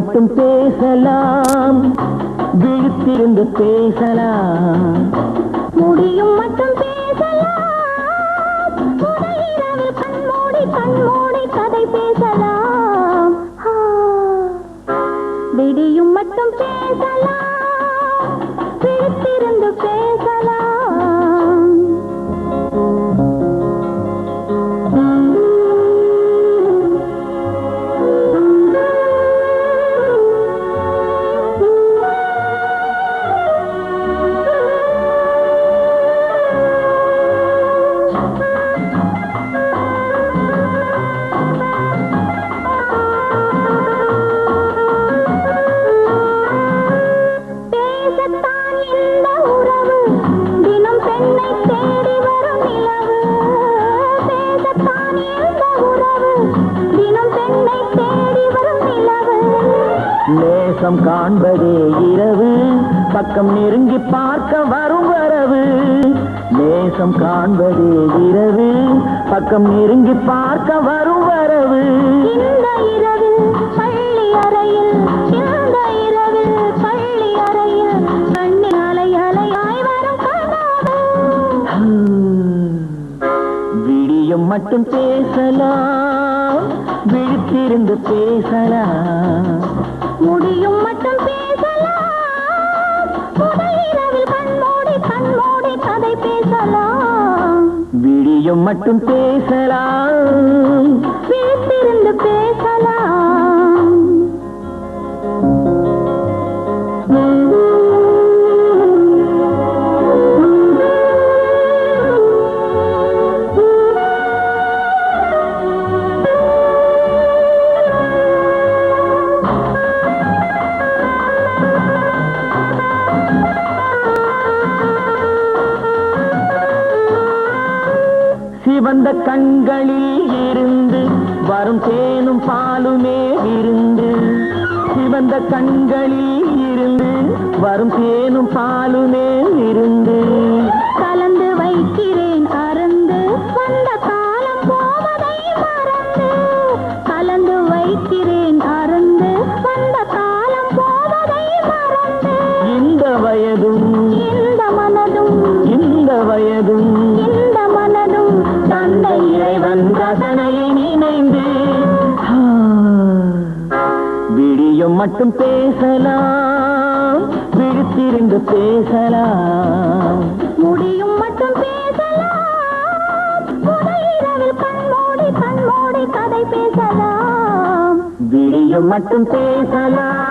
மட்டும் பேசலாம் விழித்திருந்து பேசலாம் முடியும் மட்டும் பேசலாம் முதல் இரவில் கண்மூடி கண்மூடி கதை பேசலாம் ஆ, விடியும் மட்டும் பேசலாம் விழித்திருந்து பேசலாம் பேசத்தான் இந்த உறவு தினம் பெண்ணை தேடி வரும் நிலவு பேசத்தான் இந்த உறவு தினம் பெண்ணை தேடி வரும் நிலவு நேசம் காண்பதே இரவு பக்கம் நெருங்கி பார்க்க வரும் வரவு நேசம் காண்பதே இரவு பக்கம் நெருங்கி பார்க்க வரும் வரவு இந்த இரவில் பள்ளி அறையில் இந்த இரவில் பள்ளி அறையில் கண்ணின் அலை அலையாய் வரும் கனவு விடியும் மட்டும் பேசலாம் விழித்திருந்து பேசலாம் முடியும் மட்டும் பேசலாம் முதல் இரவில் கண்மூடி கண்மூடி கதை பேசலாம் விடியும் மட்டும் பேசலாம் விழித்திருந்து பேசலாம் சிவந்த கண்களில் இருந்து வரும் தேனும் பாலுமே விருந்து சிவந்த கண்களில் இருந்து வரும் தேனும் பாலுமே விருந்து கலந்து வைக்கிறேன் அருந்து வந்த காலம் போவதை மறந்து கலந்து வைக்கிறேன் அருந்து வந்த காலம் போவதை மறந்து இந்த வயதும் இந்த மனதும் இந்த வயதும் இந்த மனதும் தந்தை இறைவன் ரசனையை நினைந்து ஆ, விடியும் மட்டும் பேசலாம் விழித்திருந்து பேசலாம் முடியும் மட்டும் பேசலாம் முதல் இரவில் கண்மூடி கண்மூடி கதை பேசலாம் விடியும் மட்டும் பேசலாம்